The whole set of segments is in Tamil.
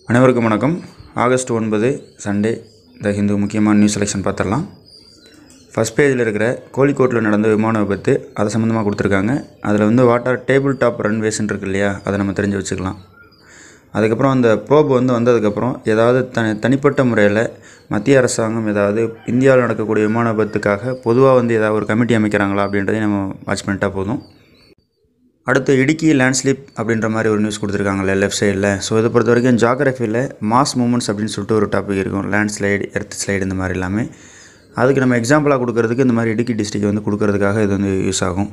அனைவருக்கும் வணக்கம் ஆகஸ்ட் ஒன்பது சண்டே த ஹிந்து முக்கியமான நியூஸ் செலெக்ஷன் பார்த்துடலாம் ஃபஸ்ட் பேஜில் இருக்கிற கோழிக்கோட்டில் நடந்த விமான விபத்து அதை சம்மந்தமாக கொடுத்துருக்காங்க அதில் வந்து வாட்டர் டேபிள் டாப் ரன்வேஸ்ன்னு இருக்கு இல்லையா அதை நம்ம தெரிஞ்சு வச்சுக்கலாம் அதுக்கப்புறம் அந்த ப்ரோப் வந்து வந்ததுக்கப்புறம் ஏதாவது தனி தனிப்பட்ட முறையில் மத்திய அரசாங்கம் ஏதாவது இந்தியாவில் நடக்கக்கூடிய விமான விபத்துக்காக பொதுவாக வந்து ஏதாவது ஒரு கமிட்டி அமைக்கிறாங்களா அப்படின்றதையும் நம்ம வாட்ச் பண்ணிட்டா போதும் அடுத்து இடுக்கி லேண்ட்ஸ்லிப் அப்படின்ற மாதிரி ஒரு நியூஸ் கொடுத்துருக்காங்கல்ல லெஃப்ட் சைடில் ஸோ இதை பொறுத்த வரைக்கும் ஜாகிரஃபியில் மாஸ் மூமெண்ட்ஸ் அப்படின்னு சொல்லிட்டு ஒரு டாபிக் இருக்கும் லேண்ட் ஸ்லைடு எர்த் ஸ்லைடு இந்த மாதிரி எல்லாமே அதுக்கு நம்ம எக்ஸாம்பிளாக கொடுக்கறதுக்கு இந்த மாதிரி இடுக்கி டிஸ்ட்ரிக்ட் வந்து கொடுக்கறதுக்காக இது வந்து யூஸ் ஆகும்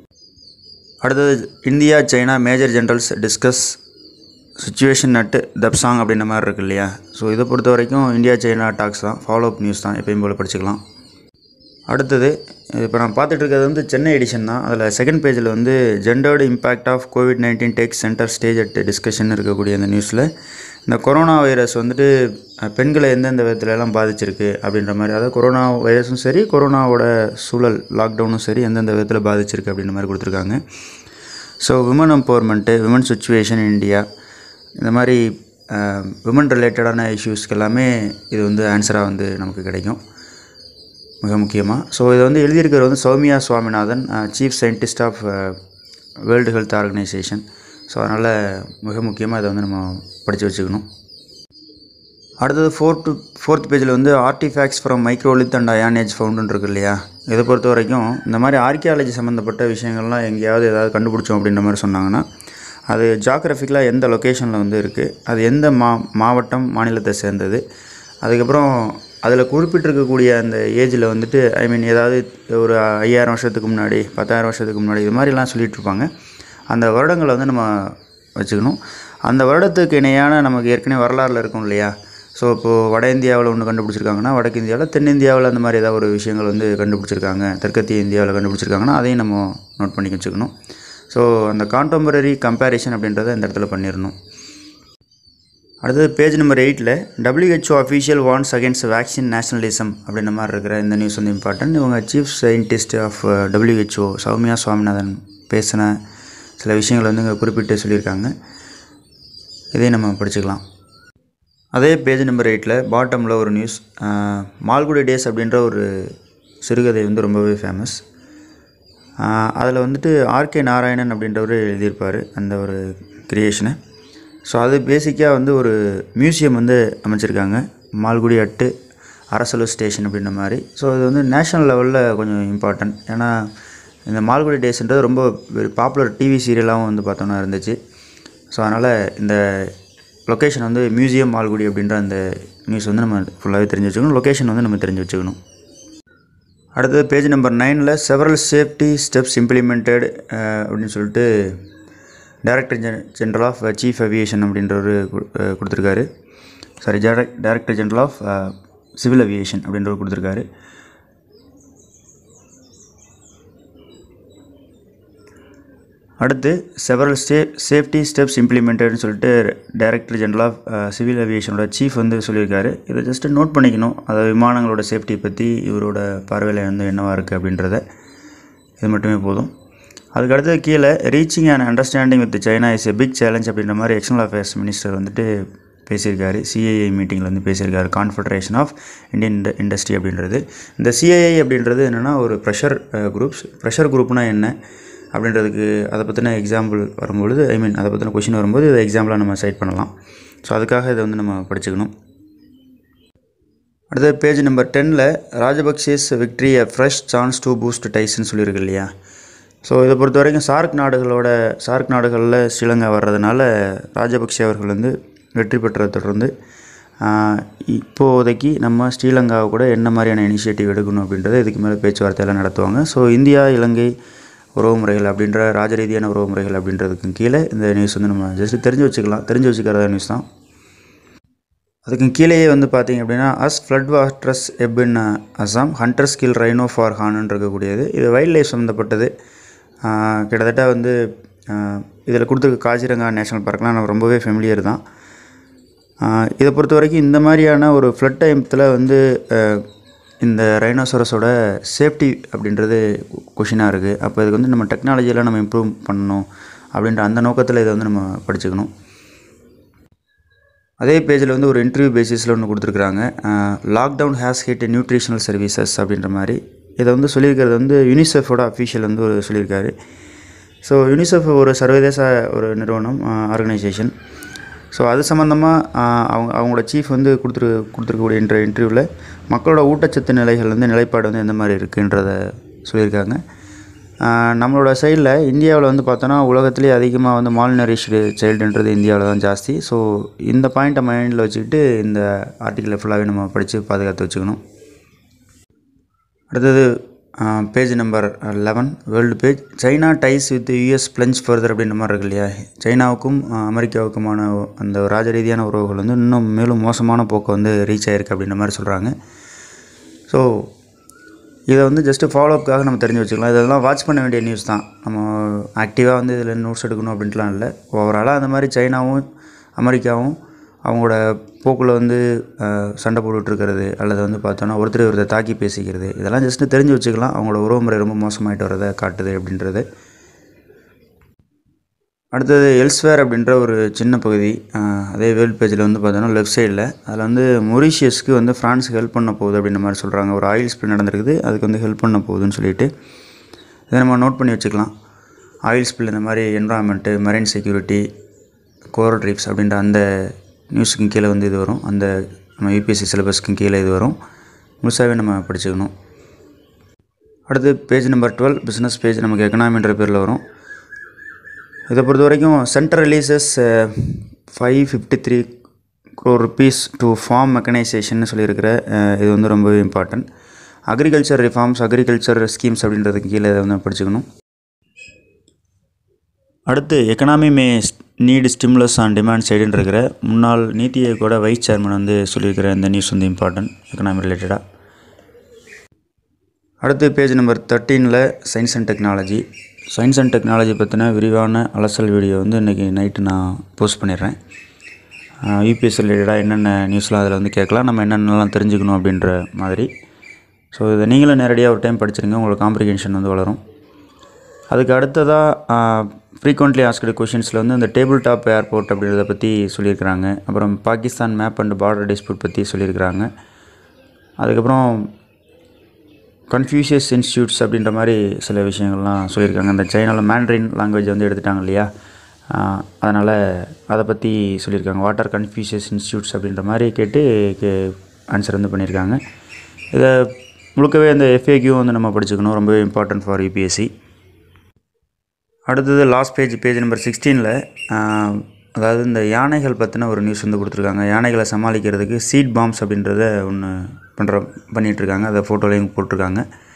அடுத்தது India China major generals discuss situation நட்டு தப்சாங் அப்படின்ற மாதிரி இருக்கு இல்லையா ஸோ இதை பொறுத்த வரைக்கும் இந்தியா சைனா டாக்ஸ் தான் ஃபாலோ அப் நியூஸ் தான் எப்பயும் போல் படிச்சுக்கலாம் அடுத்தது இப்போ நான் பார்த்துட்டு இருக்கிறது வந்து சென்னை எடிஷன் தான் அதில் செகண்ட் பேஜில் வந்து gendered impact of COVID nineteen take centre stage at discussion இருக்கக்கூடிய அந்த நியூஸில் இந்த கொரோனா வைரஸ் வந்துட்டு அஹ், பெண்களை எந்தெந்த விதத்துல எல்லாம் பாதிச்சிருக்கு அப்படின்ற மாதிரி அதாவது கொரோனா வைரஸும் சரி கொரோனாவோட சூழல் லாக்டவுனும் சரி எந்தெந்த விதத்தில் பாதிச்சிருக்கு அப்படின்ற மாதிரி கொடுத்துருக்காங்க so women empowerment women situation India இந்த மாதிரி விமன் ரிலேட்டடான இஷ்யூஸ்க்கு எல்லாமே இது வந்து ஆன்சராக வந்து நமக்கு கிடைக்கும் மிக முக்கியமாக ஸோ இதை வந்து எழுதியிருக்கிறது வந்து Soumya Swaminathan chief scientist of World Health Organization so அதனால் மிக முக்கியமாக இதை வந்து நம்ம படித்து வச்சுக்கணும் அடுத்தது ஃபோர்த்து ஃபோர்த் பேஜில் வந்து artefacts from microlith and iron age ஃபவுண்டுன்னு இருக்கு இல்லையா இதை பொறுத்த வரைக்கும் இந்த மாதிரி ஆர்கியாலஜி சம்மந்தப்பட்ட விஷயங்கள்லாம் எங்கேயாவது ஏதாவது கண்டுபிடிச்சோம் அப்படின்ற மாதிரி சொன்னாங்கன்னா அது ஜாகிரபிக்கலாக எந்த லொக்கேஷனில் வந்து இருக்குது அது எந்த மா மாவட்டம் மாநிலத்தை சேர்ந்தது அதுக்கப்புறம் அதில் குறிப்பிட்டிருக்கக்கூடிய அந்த ஏஜில் வந்துட்டு ஐ மீன் ஏதாவது ஒரு ஐயாயிரம் வருஷத்துக்கு முன்னாடி பத்தாயிரம் வருஷத்துக்கு முன்னாடி இது மாதிரிலாம் சொல்லிட்டு இருப்பாங்க அந்த வருடங்களை வந்து நம்ம வச்சுக்கணும் அந்த வருடத்துக்கு இணையான நமக்கு ஏற்கனவே வரலாறில் இருக்கும் இல்லையா ஸோ இப்போது வட இந்தியாவில் ஒன்று கண்டுபிடிச்சிருக்காங்கன்னா வடக்கு இந்தியாவில் தென்னிந்தியாவில் அந்த மாதிரி ஏதாவது ஒரு விஷயங்கள் வந்து கண்டுபிடிச்சிருக்காங்க தெற்கத்திய இந்தியாவில் கண்டுபிடிச்சிருக்காங்கன்னா அதையும் நம்ம நோட் பண்ணி வச்சுக்கணும் ஸோ அந்த கான்டெம்பரரி கம்பேரிஷன் அப்படின்றத இந்த இடத்துல பண்ணிடணும் அடுத்தது பேஜ் நம்பர் எயிட்டில் WHO official warns against vaccine nationalism அப்படின்ற மாதிரி இருக்கிற இந்த நியூஸ் வந்து இம்பார்ட்டன்ட் இவங்க chief scientist of WHO Soumya Swaminathan பேசின சில விஷயங்கள் வந்து இங்கே குறிப்பிட்டு சொல்லியிருக்காங்க இதையும் நம்ம படிச்சுக்கலாம் அதே பேஜ் நம்பர் எயிட்டில் பாட்டமில் ஒரு நியூஸ் மால்குடி டேஸ் அப்படின்ற ஒரு சிறுகதை வந்து ரொம்பவே ஃபேமஸ் அதில் வந்துட்டு ஆர்கே நாராயணன் அப்படின்றவர் எழுதியிருப்பார் அந்த ஒரு கிரியேஷனை ஸோ அது பேசிக்காக வந்து ஒரு மியூசியம் வந்து அமைச்சிருக்காங்க மால்குடி அட்டு அரசலூர் ஸ்டேஷன் அப்படின்ற மாதிரி ஸோ இது வந்து நேஷ்னல் லெவலில் கொஞ்சம் இம்பார்ட்டன்ட் ஏன்னா இந்த மால்குடி டேஸ்ன்றது ரொம்ப பாப்புலர் டிவி சீரியலாகவும் வந்து பார்த்தோன்னா இருந்துச்சு ஸோ அதனால் இந்த லொக்கேஷன் வந்து மியூசியம் மால்குடி அப்படின்ற அந்த நியூஸ் வந்து நம்ம ஃபுல்லாகவே தெரிஞ்சு வச்சுக்கணும் லொக்கேஷன் வந்து நம்ம தெரிஞ்சு வச்சுக்கணும் அடுத்தது பேஜ் நம்பர் நைனில் செவரல் சேஃப்டி ஸ்டெப்ஸ் இம்ப்ளிமெண்டட் அப்படின்னு சொல்லிட்டு director gen general of chief aviation அப்படின்றவர் கொடுத்துருக்காரு sorry direct director general of civil aviation அப்படின்றவர் கொடுத்துருக்காரு அடுத்து செவரல் ஸ்டே சேஃப்டி ஸ்டெப்ஸ் இம்ப்ளிமெண்டட்னு சொல்லிட்டு டைரக்டர் ஜென்ரல் ஆஃப் சிவில் அவியேஷனோட சீஃப் வந்து சொல்லியிருக்காரு இதை ஜஸ்ட்டு நோட் பண்ணிக்கணும் அதாவது விமானங்களோட சேஃப்டி பற்றி இவரோட பார்வையில் வந்து என்னவாக இருக்குது அப்படின்றத இது மட்டுமே போதும் அதுக்கு அடுத்தது கீழே reaching and understanding with China is a big challenge அப்படின்ற மாதிரி எக்ஸ்டர்னல் அஃபேர்ஸ் மினிஸ்டர் வந்துட்டு பேசியிருக்காரு சிஐஐ மீட்டிங்கில் வந்து பேசியிருக்காரு கான்ஃபெடரேஷன் ஆஃப் இந்தியன் இண்டஸ்ட்ரி அப்படின்றது இந்த சிஐஐ அப்படின்றது என்னென்னா ஒரு ப்ரெஷர் குரூப்ஸ் ப்ரெஷர் குரூப்னால் என்ன அப்படின்றதுக்கு அதை பற்றின எக்ஸாம்பிள் வரும்பொழுது ஐ மீன் அதை பற்றின கொஷின் வரும்போது இதை எக்ஸாம்பிளாக நம்ம சைட் பண்ணலாம் ஸோ அதுக்காக இதை வந்து நம்ம படிச்சுக்கணும் அடுத்த பேஜ் நம்பர் டெனில் Rajapaksa's victory a fresh chance to boost டைஸ்ன்னு சொல்லியிருக்கு இல்லையா ஸோ இதை பொறுத்த வரைக்கும் சார்க் நாடுகளோட சார்க் நாடுகளில் ஸ்ரீலங்கா வர்றதுனால ராஜபக்சே அவர்கள் வந்து வெற்றி பெற்றதை தொடர்ந்து ஆஹ், இப்போதைக்கு நம்ம ஸ்ரீலங்காவை கூட என்ன மாதிரியான இனிஷியேட்டிவ் எடுக்கணும் அப்படின்றத இதுக்கு மேலே பேச்சுவார்த்தையெல்லாம் நடத்துவாங்க ஸோ இந்தியா இலங்கை உறவுமுறைகள் அப்படின்ற ராஜரீதியான உறவுமுறைகள் அப்படின்றதுக்கு கீழே இந்த நியூஸ் வந்து நம்ம ஜஸ்ட் தெரிஞ்சு வச்சுக்கலாம் தெரிஞ்சு வச்சுக்கிறத நியூஸ் தான் அதுக்கு கீழேயே வந்து பார்த்தீங்க அப்படின்னா as flood waters ebb in Assam hunters kill rhino for ஹான்னு இருக்கக்கூடியது இது வைல்ட் லைஃப் சம்மந்தப்பட்டது ஆஹ் கிட்டத்தட்ட வந்து இதில் கொடுத்துருக்க காசிரங்கா நேஷனல் பார்க்லாம் நம்ம ரொம்பவே ஃபெமிலியர் தான் ஆஹ் இதை பொறுத்த வரைக்கும் இந்த மாதிரியான ஒரு ஃப்ளட் டைமத்தில் வந்து ஆஹ் இந்த ரைனோசரஸோட சேஃப்டி அப்படின்றது கொஷினாக இருக்குது அப்போ இதுக்கு வந்து நம்ம டெக்னாலஜியெல்லாம் நம்ம இம்ப்ரூவ் பண்ணணும் அப்படின்ற அந்த நோக்கத்தில் இதை வந்து நம்ம படிச்சுக்கணும் அதே பேஜில் வந்து ஒரு இன்டர்வியூ பேசிஸில் ஒன்று கொடுத்துருக்குறாங்க lockdown has hit nutritional services அப்படின்ற மாதிரி இதை வந்து சொல்லியிருக்கிறது வந்து யூனிசெஃபோட அஃபீஷியல் வந்து ஒரு சொல்லியிருக்காரு ஸோ யூனிசெஃப் ஒரு சர்வதேச ஒரு நிறுவனம் ஆர்கனைசேஷன் ஸோ அது சம்மந்தமாக அவங்க அவங்களோட சீஃப் வந்து கொடுத்துரு கொடுத்துருக்கக்கூடிய இன்டர் இன்டர்வியூவில் மக்களோட ஊட்டச்சத்து நிலைகள் வந்து நிலைப்பாடு வந்து எந்த மாதிரி இருக்குன்றத சொல்லியிருக்காங்க ஆஹ் நம்மளோட சைடில் இந்தியாவில் வந்து பார்த்தோன்னா உலகத்துலேயே அதிகமாக வந்து மால்நரிஷ்டு சைல்டுன்றது இந்தியாவில் தான் ஜாஸ்தி ஸோ இந்த பாயிண்ட்டை மைண்டில் வச்சுக்கிட்டு இந்த ஆர்டிக்கலை ஃபுல்லாகவே நம்ம படித்து பாதுகாத்து வச்சுக்கணும் அடுத்தது page number eleven world page China ties with US plunge further அப்படின்ற மாதிரி இருக்கு இல்லையா சைனாவுக்கும் ஆஹ், அமெரிக்காவுக்குமான அந்த ராஜ ரீதியான உறவுகள் வந்து இன்னும் மேலும் மோசமான போக்கை வந்து ரீச் ஆயிருக்கு அப்படின்ற மாதிரி சொல்கிறாங்க ஸோ இதை வந்து ஜஸ்ட்டு ஃபாலோஅப்காக நம்ம தெரிஞ்சு வச்சுக்கலாம் இதெல்லாம் வாட்ச் பண்ண வேண்டிய நியூஸ் தான் நம்ம ஆக்டிவாக வந்து இதில் நோட்ஸ் எடுக்கணும் அப்படின்ட்டுலாம் இல்லை ஓவராலாக அந்த மாதிரி சைனாவும் அமெரிக்காவும் அவங்களோட போக்கில் வந்து அஹ், சண்டை போட்டுட்டு இருக்கிறது அல்லது வந்து பார்த்தோன்னா ஒருத்தர் ஒருத்தர் தாக்கி பேசிக்கிறது இதெல்லாம் ஜஸ்ட்டு தெரிஞ்சு வச்சுக்கலாம் அவங்களோட உறவுமுறை ரொம்ப மோசமாயிட்டு வரதை காட்டுது அப்படின்றது அடுத்தது எல்ஸ்வேர் அப்படின்ற ஒரு சின்ன பகுதி அஹ், அதே வேர்ல்ட் பேஜில் வந்து பார்த்தோன்னா லெஃப்ட் சைடில் அதில் வந்து மொரிஷியஸ்க்கு வந்து ஃப்ரான்ஸுக்கு ஹெல்ப் பண்ண போகுது அப்படின்ற மாதிரி சொல்கிறாங்க ஒரு ஆயில் ஸ்பில் நடந்திருக்குது அதுக்கு வந்து ஹெல்ப் பண்ண போகுதுன்னு சொல்லிட்டு இதை நம்ம நோட் பண்ணி வச்சுக்கலாம் ஆயில் ஸ்பில் இந்த மாதிரி environment marine security coral reefs அப்படின்ற அந்த நியூஸுக்கும் கீழே வந்து இது வரும் அந்த நம்ம யூபிஎஸ்சி சிலபஸ்க்கும் கீழே இது வரும் முழுசாகவே நம்ம படிச்சுக்கணும் அடுத்து page number twelve business page நமக்கு எக்கனாமின்ற பேரில் வரும் இதை பொறுத்த வரைக்கும் centre releases five fifty three crore rupees to farm mechanisation சொல்லியிருக்கிற அஹ், இது வந்து ரொம்பவே important agriculture reforms agriculture schemes அப்படின்றதுக்கு கீழே இதை வந்து படிச்சுக்கணும் அடுத்து economy may need stimulus on demand சைடுன்னு இருக்கிற முன்னாள் நீத்தி ஆயோகோட வைஸ் சேர்மன் வந்து சொல்லியிருக்கிற இந்த நியூஸ் வந்து இம்பார்ட்டன்ட் எக்கனாமி ரிலேட்டடாக அடுத்து பேஜ் நம்பர் தேர்ட்டீனில் science and technology science and technology பற்றின விரிவான அலசல் வீடியோ வந்து இன்றைக்கி நைட்டு நான் போஸ்ட் பண்ணிடுறேன் யூபிஎஸ் ரிலேட்டடாக என்னென்ன நியூஸ்லாம் அதில் வந்து கேட்கலாம் நம்ம என்னென்னலாம் தெரிஞ்சுக்கணும் அப்படின்ற மாதிரி ஸோ இதை நீங்களும் நேரடியாக ஒரு டைம் படிச்சிருங்க உங்களுக்கு காம்ப்ரிகென்ஷன் வந்து வளரும் அதுக்கு அடுத்ததாக ஃப்ரீக்வெண்ட்லி ஆஸ்கடு கொஷின்ஸில் வந்து இந்த டேபிள் டாப் ஏர்போர்ட் அப்படின்றத பற்றி சொல்லியிருக்கிறாங்க அப்புறம் Pakistan map and border dispute பற்றி சொல்லியிருக்கிறாங்க அதுக்கப்புறம் கன்ஃபியூஷியஸ் இன்ஸ்டியூட்ஸ் அப்படின்ற மாதிரி சில விஷயங்கள்லாம் சொல்லியிருக்காங்க அந்த சைனாவில் மேண்ட்ரின் லாங்குவேஜ் வந்து எடுத்துட்டாங்க இல்லையா அதனால் அதை பற்றி சொல்லியிருக்காங்க வாட்டர் கன்ஃபியூஷியஸ் இன்ஸ்டியூட்ஸ் அப்படின்ற மாதிரி கேட்டு ஆன்சர் வந்து பண்ணியிருக்காங்க இதை முழுக்கவே அந்த எஃப்ஏக்யூ வந்து நம்ம படிச்சுக்கணும் ரொம்பவே இம்பார்ட்டன்ட் ஃபார் யூபிஎஸ்சி அடுத்தது லாஸ்ட் பேஜ் பேஜ் நம்பர் சிக்ஸ்டீனில் அதாவது இந்த யானைகள் பற்றின ஒரு நியூஸ் வந்து கொடுத்துருக்காங்க யானைகளை சமாளிக்கிறதுக்கு சீட் பாம்ஸ் அப்படின்றத ஒன்று பண்ணுற பண்ணிகிட்ருக்காங்க அதை ஃபோட்டோலையும் போட்டிருக்காங்க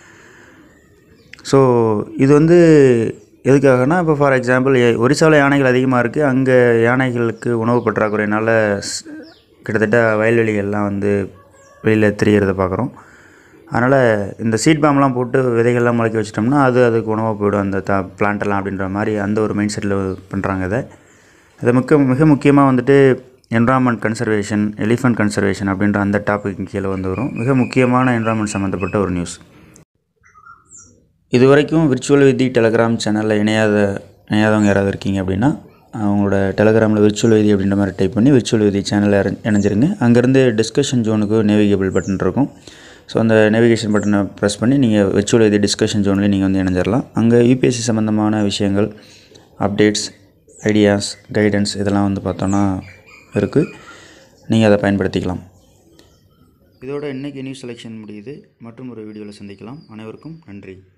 ஸோ இது வந்து எதுக்காகனா இப்போ ஃபார் எக்ஸாம்பிள் ஒரிசாவில் யானைகள் அதிகமாக இருக்குது அங்கே யானைகளுக்கு உணவு பற்றாக்குறையினால் ஸ்- கிட்டத்தட்ட வயல்வெளிகள்லாம் வந்து வெளியில் தெரியறத பார்க்குறோம் அதனால் இந்த சீட் பாம்லாம் போட்டு விதைகள்லாம் முளைக்க வச்சிட்டோம்னா அது அதுக்கு உணவாக போயிடும் அந்த த பிளான்ட்டெல்லாம் அப்படின்ற மாதிரி அந்த ஒரு மைண்ட் செட்டில் பண்ணுறாங்க இதை இதை மிக்க மிக முக்கியமாக வந்துட்டு என்வரான்மெண்ட் கன்சர்வேஷன் எலிஃபண்ட் கன்சர்வேஷன் அப்படின்ற அந்த டாபிக் கீழே வந்து வரும் மிக முக்கியமான என்வரான்மெண்ட் சம்மந்தப்பட்ட ஒரு நியூஸ் இது வரைக்கும் விர்ச்சுவல் விதி டெலகிராம் சேனலில் இணையாத இணையாதவங்க யாராவது இருக்கீங்க அப்படின்னா அவங்களோட டெலகிராமில் விர்ச்சுவல் விதி அப்படின்ற மாதிரி டைப் பண்ணி விர்ச்சுவல் விதி சேனலில் இணைஞ்சிருங்க அங்கேருந்து டிஸ்கஷன் ஜோனுக்கு நேவிகேபிள் பட்டன் இருக்கும் ஸோ அந்த நேவிகேஷன் பட்டனை ப்ரெஸ் பண்ணி நீங்கள் விர்ச்சுவல் விதி டிஸ்கஷன் ஜோன்லேயும் நீங்கள் வந்து இணைஞ்சிடலாம் அங்கே யூபிஎஸ்சி சம்மந்தமான விஷயங்கள் அப்டேட்ஸ் ஐடியாஸ் கைடன்ஸ் இதெல்லாம் வந்து பார்த்தோன்னா இருக்குது நீங்கள் அதை பயன்படுத்திக்கலாம் இதோட இன்றைக்கி நியூஸ் செலெக்ஷன் முடியுது மற்றும் ஒரு வீடியோவில் சந்திக்கலாம் அனைவருக்கும் நன்றி